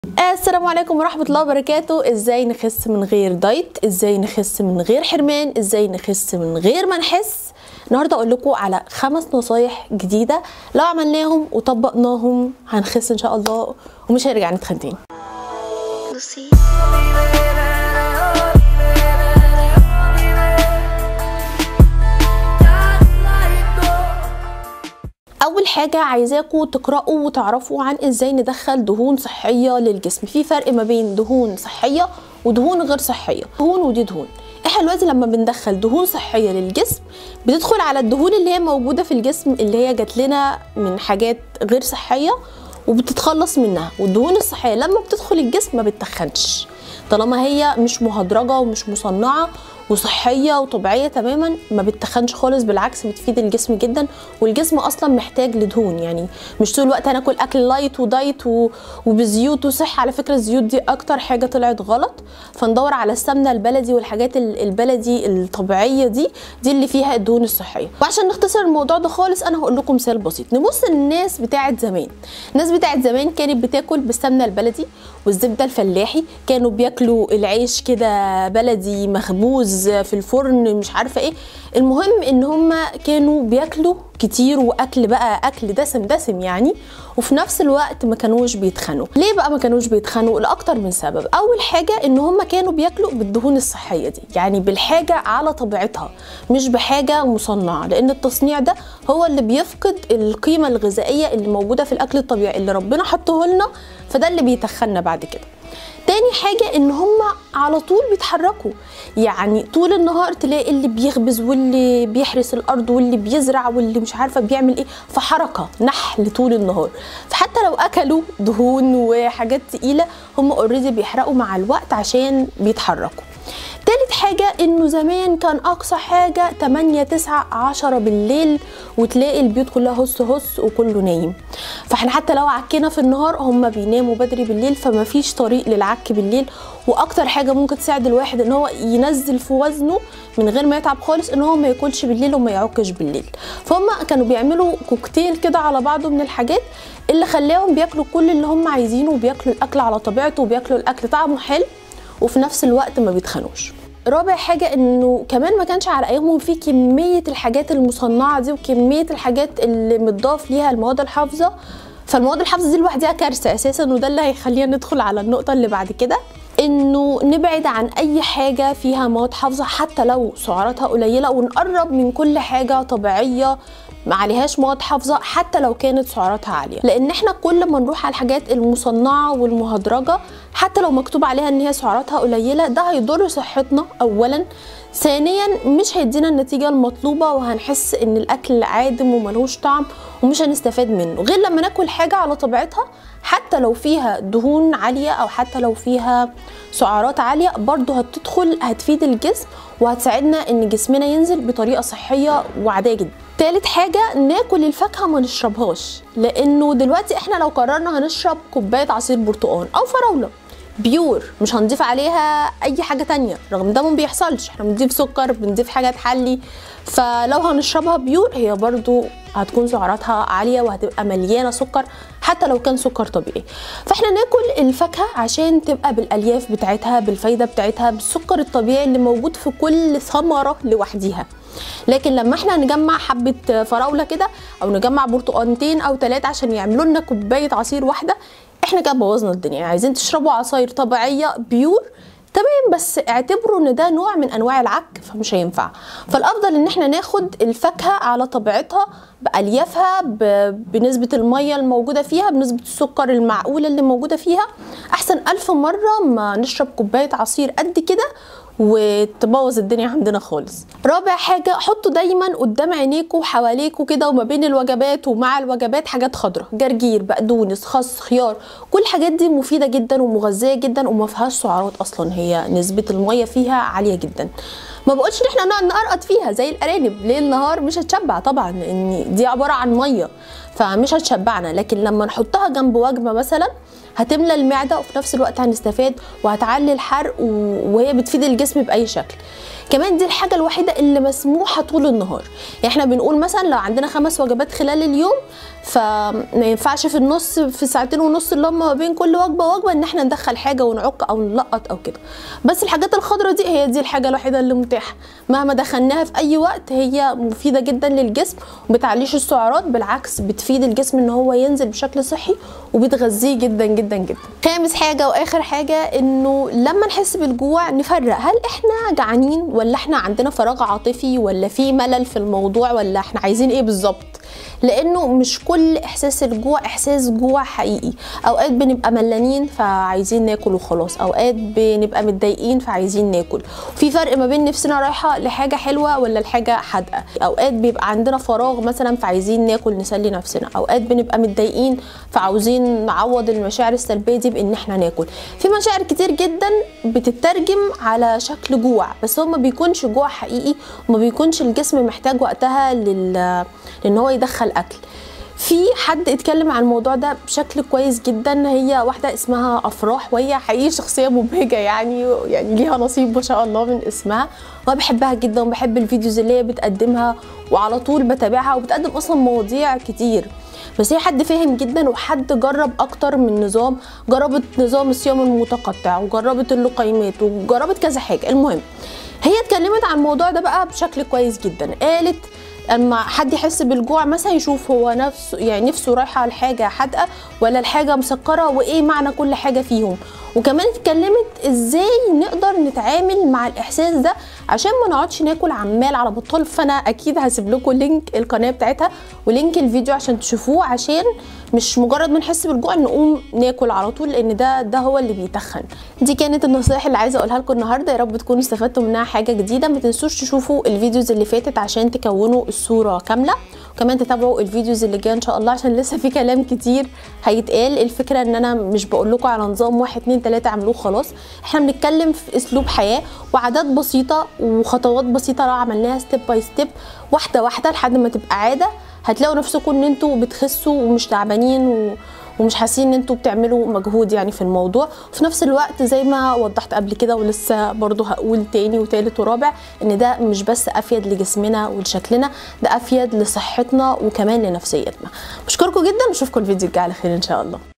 السلام عليكم ورحمة الله وبركاته ازاي نخس من غير دايت ازاي نخس من غير حرمان ازاي نخس من غير ما نحس النهارده اقول لكم على خمس نصايح جديدة لو عملناهم وطبقناهم هنخس ان شاء الله ومش هنرجع نتخن تاني بصي اول حاجه عايزاكم تقراوا وتعرفوا عن ازاي ندخل دهون صحيه للجسم في فرق ما بين دهون صحيه ودهون غير صحيه دهون ودي دهون احنا دلوقتي لما بندخل دهون صحيه للجسم بتدخل على الدهون اللي هي موجوده في الجسم اللي هي جات لنا من حاجات غير صحيه وبتتخلص منها والدهون الصحيه لما بتدخل الجسم ما بتتخنش طالما هي مش مهدرجه ومش مصنعه وصحيه وطبيعيه تماما ما بتخنش خالص بالعكس بتفيد الجسم جدا والجسم اصلا محتاج لدهون يعني مش طول الوقت هناكل اكل لايت ودايت و... وبزيوت وصحه على فكره الزيوت دي اكتر حاجه طلعت غلط فندور على السمنه البلدي والحاجات ال- البلدي الطبيعيه دي دي اللي فيها الدهون الصحيه وعشان نختصر الموضوع ده خالص انا هقول لكم مثال بسيط نبص للناس بتاعت زمان الناس بتاعت زمان كانت بتاكل بالسمنه البلدي والزبده الفلاحي كانوا بياكلوا العيش كده بلدي مخبوز في الفرن مش عارفه ايه المهم ان هم كانوا بياكلوا كتير واكل بقى اكل دسم دسم يعني وفي نفس الوقت ما كانوش بيتخنوا ليه بقى ما كانوش بيتخنوا لاكتر من سبب اول حاجه ان هم كانوا بياكلوا بالدهون الصحيه دي يعني بالحاجه على طبيعتها مش بحاجه مصنعه لان التصنيع ده هو اللي بيفقد القيمه الغذائيه اللي موجوده في الاكل الطبيعي اللي ربنا حطه لنا فده اللي بيتخننا بعد كده تاني حاجة ان هم على طول بيتحركوا يعني طول النهار تلاقي اللي بيخبز واللي بيحرس الارض واللي بيزرع واللي مش عارفة بيعمل ايه في حركة نحل طول النهار فحتى لو اكلوا دهون وحاجات تقيلة هم اوريدي بيحرقوا مع الوقت عشان بيتحركوا تالت حاجة انه زمان كان اقصى حاجة 8 9 10 بالليل وتلاقي البيوت كلها هس هس وكله نايم فاحنا حتى لو عكينا في النهار هم بيناموا بدري بالليل فما فيش طريق للعك بالليل واكتر حاجة ممكن تساعد الواحد ان هو ينزل في وزنه من غير ما يتعب خالص ان هو ما ياكلش بالليل وما يعكش بالليل فهم كانوا بيعملوا كوكتيل كده على بعضه من الحاجات اللي خلاهم بياكلوا كل اللي هم عايزينه وبياكلوا الاكل على طبيعته وبياكلوا الاكل طعمه حلو وفي نفس الوقت ما بيتخنوش رابع حاجة انه كمان ما كانش على ايامهم في كمية الحاجات المصنعة دي وكمية الحاجات اللي متضاف ليها المواد الحافظة فالمواد الحافظة دي لوحدها كارثة اساسا وده اللي هيخلينا ندخل على النقطة اللي بعد كده انه نبعد عن اي حاجة فيها مواد حافظة حتى لو سعراتها قليلة ونقرب من كل حاجة طبيعية ما عليهاش مواد حافظه حتى لو كانت سعراتها عاليه لان احنا كل ما نروح على الحاجات المصنعه والمهدرجه حتى لو مكتوب عليها ان هي سعراتها قليله ده هيضر صحتنا اولا ثانيا مش هيدينا النتيجه المطلوبه وهنحس ان الاكل عادم وملهوش طعم ومش هنستفاد منه غير لما ناكل حاجه على طبيعتها حتى لو فيها دهون عاليه او حتى لو فيها سعرات عاليه برضه هتدخل هتفيد الجسم وهتساعدنا ان جسمنا ينزل بطريقه صحيه وعاديه جدا تالت حاجة ناكل الفاكهة ما نشربهاش لأنه دلوقتي احنا لو قررنا هنشرب كوباية عصير برتقال أو فراولة بيور مش هنضيف عليها أي حاجة تانية رغم ده ما بيحصلش احنا بنضيف سكر بنضيف حاجة تحلي فلو هنشربها بيور هي برضو هتكون سعراتها عالية وهتبقى مليانة سكر حتى لو كان سكر طبيعي فاحنا ناكل الفاكهة عشان تبقى بالألياف بتاعتها بالفايدة بتاعتها بالسكر الطبيعي اللي موجود في كل ثمرة لوحديها لكن لما احنا نجمع حبه فراوله كده او نجمع برتقانتين او ثلاثه عشان يعملوا لنا كوبايه عصير واحده احنا كده بوظنا الدنيا يعني عايزين تشربوا عصاير طبيعيه بيور تمام بس اعتبروا ان ده نوع من انواع العك فمش هينفع فالافضل ان احنا ناخد الفاكهه على طبيعتها باليافها ب- بنسبه الميه الموجوده فيها بنسبه السكر المعقوله اللي موجوده فيها احسن الف مره ما نشرب كوبايه عصير قد كده وتبوظ الدنيا عندنا خالص رابع حاجة حطوا دايما قدام عينيكوا حواليكوا كده وما بين الوجبات ومع الوجبات حاجات خضراء جرجير بقدونس خس خيار كل الحاجات دي مفيدة جدا ومغذية جدا وما فيهاش سعرات اصلا هي نسبة المية فيها عالية جدا ما بقولش ان احنا نقعد نقرقط فيها زي الارانب ليل نهار مش هتشبع طبعا لان دي عبارة عن مية فمش هتشبعنا لكن لما نحطها جنب وجبة مثلا هتملى المعده وفي نفس الوقت هنستفاد وهتعلي الحرق و- وهي بتفيد الجسم باي شكل كمان دي الحاجه الوحيده اللي مسموحه طول النهار يعني احنا بنقول مثلا لو عندنا خمس وجبات خلال اليوم فما ينفعش في النص في ساعتين ونص اللي هم ما بين كل وجبه ووجبه ان احنا ندخل حاجه ونعك او نلقط او كده بس الحاجات الخضراء دي هي دي الحاجه الوحيده اللي متاحه مهما دخلناها في اي وقت هي مفيده جدا للجسم وبتعليش السعرات بالعكس بتفيد الجسم ان هو ينزل بشكل صحي وبتغذيه جدا جدا جدا خامس حاجه واخر حاجه انه لما نحس بالجوع نفرق هل احنا جعانين ولا احنا عندنا فراغ عاطفي ولا في ملل في الموضوع ولا احنا عايزين ايه بالظبط لانه مش كل احساس الجوع احساس جوع حقيقي اوقات بنبقى ملانين فعايزين ناكل وخلاص اوقات بنبقى متضايقين فعايزين ناكل في فرق ما بين نفسنا رايحه لحاجه حلوه ولا لحاجه حادقه اوقات بيبقى عندنا فراغ مثلا فعايزين ناكل نسلي نفسنا اوقات بنبقى متضايقين فعاوزين نعوض المشاعر السلبيه دي بان احنا ناكل في مشاعر كتير جدا بتترجم على شكل جوع بس هو ما بيكونش جوع حقيقي وما بيكونش الجسم محتاج وقتها لل لان هو يدخل اكل في حد اتكلم عن الموضوع ده بشكل كويس جدا هي واحده اسمها افراح وهي حقيقي شخصيه مبهجه يعني يعني ليها نصيب ما شاء الله من اسمها وانا بحبها جدا وبحب الفيديوز اللي هي بتقدمها وعلى طول بتابعها وبتقدم اصلا مواضيع كتير بس هي حد فاهم جدا وحد جرب اكتر من نظام جربت نظام الصيام المتقطع وجربت اللقيمات وجربت كذا حاجه المهم هي اتكلمت عن الموضوع ده بقى بشكل كويس جدا قالت اما حد يحس بالجوع مثلا يشوف هو نفسه يعني نفسه رايحه لحاجه حادقه ولا الحاجه مسكره وايه معنى كل حاجه فيهم وكمان اتكلمت ازاي نقدر نتعامل مع الاحساس ده عشان ما نقعدش ناكل عمال على بطال فانا اكيد هسيب لكم لينك القناه بتاعتها ولينك الفيديو عشان تشوفوه عشان مش مجرد ما نحس بالجوع نقوم ناكل على طول لان ده ده هو اللي بيتخن دي كانت النصائح اللي عايزه اقولها لكم النهارده يا رب تكونوا استفدتوا منها حاجه جديده ما تنسوش تشوفوا الفيديوز اللي فاتت عشان تكونوا الصوره كامله وكمان تتابعوا الفيديوز اللي جايه ان شاء الله عشان لسه في كلام كتير هيتقال الفكره ان انا مش بقول لكم على نظام واحد اتنين تلاته اعملوه خلاص احنا بنتكلم في اسلوب حياه وعادات بسيطه وخطوات بسيطه لو عملناها ستيب باي ستيب واحده واحده لحد ما تبقى عاده هتلاقوا نفسكم ان انتوا بتخسوا ومش تعبانين و... ومش حاسين ان انتوا بتعملوا مجهود يعني في الموضوع وفي نفس الوقت زي ما وضحت قبل كده ولسه برضو هقول تاني وتالت ورابع ان ده مش بس افيد لجسمنا ولشكلنا ده افيد لصحتنا وكمان لنفسيتنا بشكركم جدا واشوفكم الفيديو الجاي على خير ان شاء الله